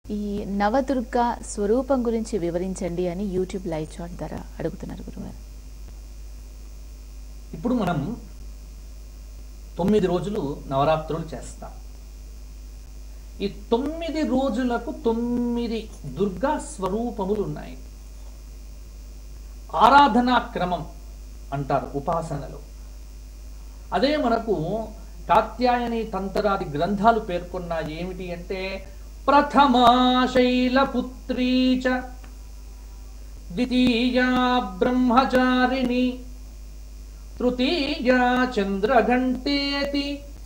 ఈ నవదుర్గ స్వరూపం గురించి వివరించండి అని యూట్యూబ్ లైవ్ చాట్ ద్వారా అడుగుతున్నారు గురుగారు ఇప్పుడు మనం తొమ్మిది రోజులు నవరాత్రులు చేస్తాం ఈ తొమ్మిది రోజులకు తొమ్మిది దుర్గా స్వరూపములు ఉన్నాయి ఆరాధనా క్రమం అంటారు ఉపాసనలు అదే మనకు కాత్యాయని తంత్రాది గ్రంథాలు పేర్కొన్నాయి ఏమిటి అంటే ప్రథమా శైలపుత్రీ చ ద్వితీయా బ్రహ్మచారిణి తృతీయా చంద్రఘంటేతి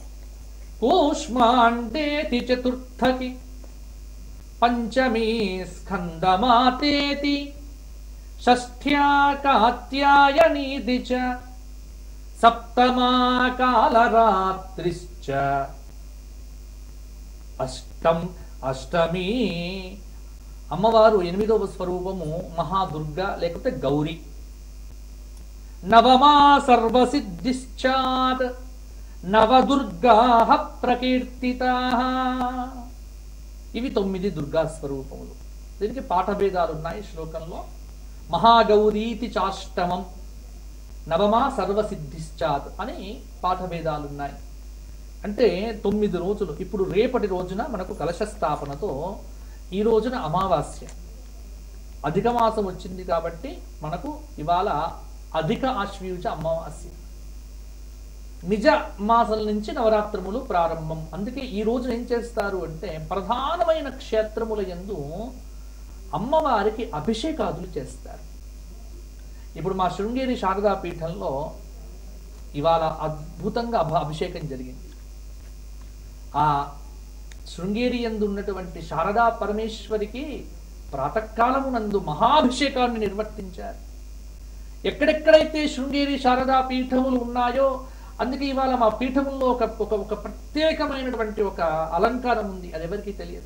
కూష్మాండేతి చతుర్థకి పంచమీ స్కందమాతేతి షష్ఠ్యా కాత్యాయనీది చ సప్తమా కాలరాత్రిశ్చ అష్టం అష్టమి అమ్మవారు ఎనిమిదవ స్వరూపము మహాదుర్గ లేకపోతే గౌరీ నవమా సర్వసిద్ధిశ్చాత్ నవదుర్గా ప్రకీర్తితా ఇవి తొమ్మిది దుర్గా స్వరూపములు దీనికి పాఠభేదాలు ఉన్నాయి శ్లోకంలో మహాగౌరీతి చాష్టమం నవమా సర్వసిద్ధిశ్చాత్ అని పాఠభేదాలు ఉన్నాయి అంటే తొమ్మిది రోజులు ఇప్పుడు రేపటి రోజున మనకు కలశ స్థాపనతో ఈ రోజున అమావాస్య అధిక మాసం వచ్చింది కాబట్టి మనకు ఇవాళ అధిక ఆశ్వయుజ అమావాస్య నిజ మాసం నుంచి నవరాత్రములు ప్రారంభం అందుకే ఈ రోజు ఏం చేస్తారు అంటే ప్రధానమైన క్షేత్రముల యందు అమ్మవారికి అభిషేకాదులు చేస్తారు ఇప్పుడు మా శృంగేరి శారదా పీఠంలో ఇవాళ అద్భుతంగా అభ అభిషేకం జరిగింది ఆ శృంగేరి యందు ఉన్నటువంటి శారదా పరమేశ్వరికి ప్రాతకాలమునందు మహాభిషేకాన్ని నిర్వర్తించారు ఎక్కడెక్కడైతే శృంగేరి శారదా పీఠములు ఉన్నాయో అందుకే ఇవాళ మా పీఠముల్లో ఒక ఒక ఒక ప్రత్యేకమైనటువంటి ఒక అలంకారం ఉంది అది ఎవరికీ తెలియదు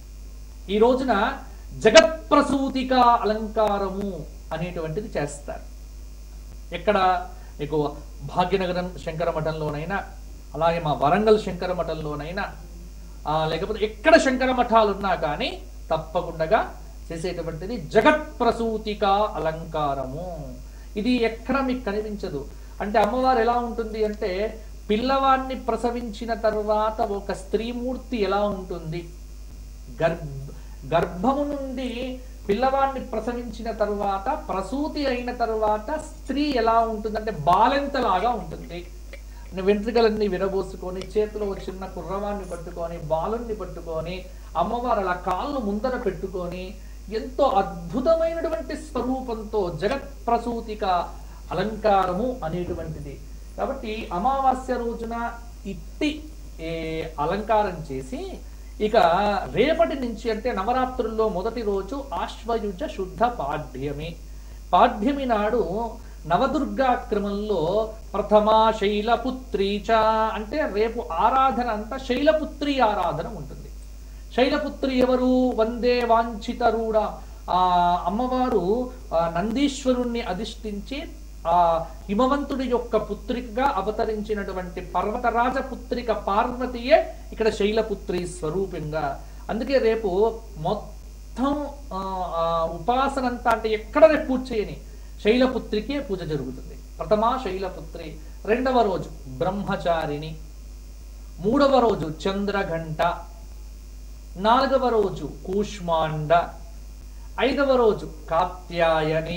ఈ రోజున జగత్ప్రసూతిక అలంకారము అనేటువంటిది చేస్తారు ఎక్కడ మీకు భాగ్యనగరం శంకర మఠంలోనైనా అలాగే మా వరంగల్ శంకర మఠంలోనైనా ఆ, లేకపోతే ఎక్కడ శంకర మఠాలు ఉన్నా కానీ తప్పకుండా చేసేటువంటిది జగత్ప్రసూతిక అలంకారము ఇది ఎక్కడ మీకు కనిపించదు అంటే అమ్మవారు ఎలా ఉంటుంది అంటే పిల్లవాడిని ప్రసవించిన తర్వాత ఒక స్త్రీమూర్తి ఎలా ఉంటుంది గర్భ గర్భము నుండి పిల్లవాడిని ప్రసవించిన తర్వాత ప్రసూతి అయిన తర్వాత స్త్రీ ఎలా ఉంటుందంటే బాలెంతలాగా ఉంటుంది వెంట్రుకలన్నీ విరబోసుకొని చేతిలో ఒక చిన్న కుర్రవాన్ని పట్టుకొని బాలుని పట్టుకొని అమ్మవారు అలా కాళ్ళు ముందర పెట్టుకొని ఎంతో అద్భుతమైనటువంటి స్వరూపంతో జగత్ ప్రసూతిక అలంకారము అనేటువంటిది కాబట్టి అమావాస్య రోజున ఇట్టి ఏ, అలంకారం చేసి ఇక రేపటి నుంచి అంటే నవరాత్రుల్లో మొదటి రోజు ఆశ్వయుజ శుద్ధ పాఠ్యమి పాఠ్యమి నాడు నవదుర్గా క్రమంలో ప్రథమా శైలపుత్రీ చ అంటే రేపు ఆరాధన అంతా శైలపుత్రి ఆరాధన ఉంటుంది శైలపుత్రి ఎవరు వందే వాంఛితరూఢ ఆ అమ్మవారు ఆ నందీశ్వరుణ్ణి అధిష్ఠించి ఆ హిమవంతుడి యొక్క పుత్రికగా అవతరించినటువంటి పర్వతరాజ పుత్రిక పార్వతియే ఇక్కడ శైలపుత్రి స్వరూపంగా అందుకే రేపు మొత్తం ఆ, ఆ, ఉపాసన అంతా అంటే ఎక్కడ రేపు పూజ చేయని శైలపుత్రికే పూజ జరుగుతుంది ప్రథమా శైలపుత్రి రెండవ రోజు బ్రహ్మచారిణి మూడవ రోజు చంద్రఘంట నాలుగవ రోజు కూష్మాండ ఐదవ రోజు కాత్యాయని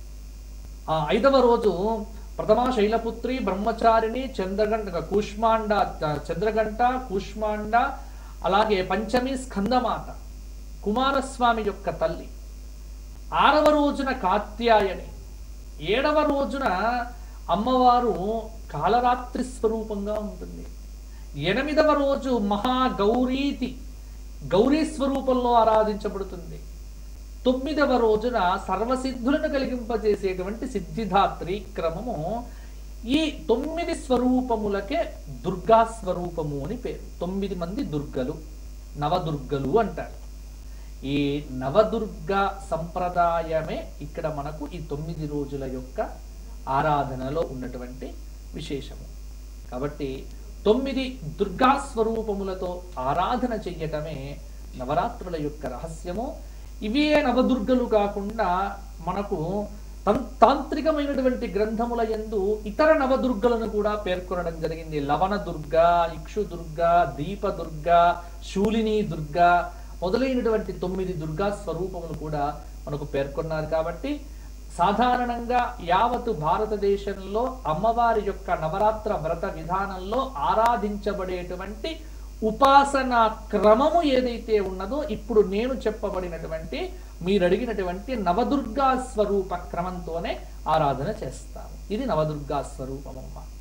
ఆ ఐదవ రోజు ప్రథమ శైలపుత్రి బ్రహ్మచారిణి చంద్రగంట కూష్మాండ చంద్రగంట కూష్మాండ అలాగే పంచమి స్కందమాత కుమారస్వామి యొక్క తల్లి ఆరవ రోజున కాత్యాయని ఏడవ రోజున అమ్మవారు కాలరాత్రి స్వరూపంగా ఉంటుంది ఎనిమిదవ రోజు మహాగౌరీతి గౌరీ స్వరూపంలో ఆరాధించబడుతుంది తొమ్మిదవ రోజున సర్వసిద్ధులను కలిగింపజేసేటువంటి సిద్ధిదాత్రి క్రమము ఈ తొమ్మిది స్వరూపములకే దుర్గా స్వరూపము అని పేరు తొమ్మిది మంది దుర్గలు నవదుర్గలు అంటారు ఈ నవదుర్గ సంప్రదాయమే ఇక్కడ మనకు ఈ తొమ్మిది రోజుల యొక్క ఆరాధనలో ఉన్నటువంటి విశేషము కాబట్టి తొమ్మిది దుర్గా స్వరూపములతో ఆరాధన చెయ్యటమే నవరాత్రుల యొక్క రహస్యము ఇవే నవదుర్గలు కాకుండా మనకు తం- తాంత్రికమైనటువంటి గ్రంథముల యందు ఇతర నవదుర్గలను కూడా పేర్కొనడం జరిగింది లవణ దుర్గ ఇక్షు దుర్గ దీప దుర్గ శూలిని దుర్గ మొదలైనటువంటి తొమ్మిది దుర్గా స్వరూపములు కూడా మనకు పేర్కొన్నారు కాబట్టి సాధారణంగా యావత్ భారతదేశంలో అమ్మవారి యొక్క నవరాత్ర వ్రత విధానంలో ఆరాధించబడేటువంటి ఉపాసనా క్రమము ఏదైతే ఉన్నదో ఇప్పుడు నేను చెప్పబడినటువంటి మీరు అడిగినటువంటి నవదుర్గా స్వరూప క్రమంతోనే ఆరాధన చేస్తాము ఇది నవదుర్గా స్వరూపమమ్మ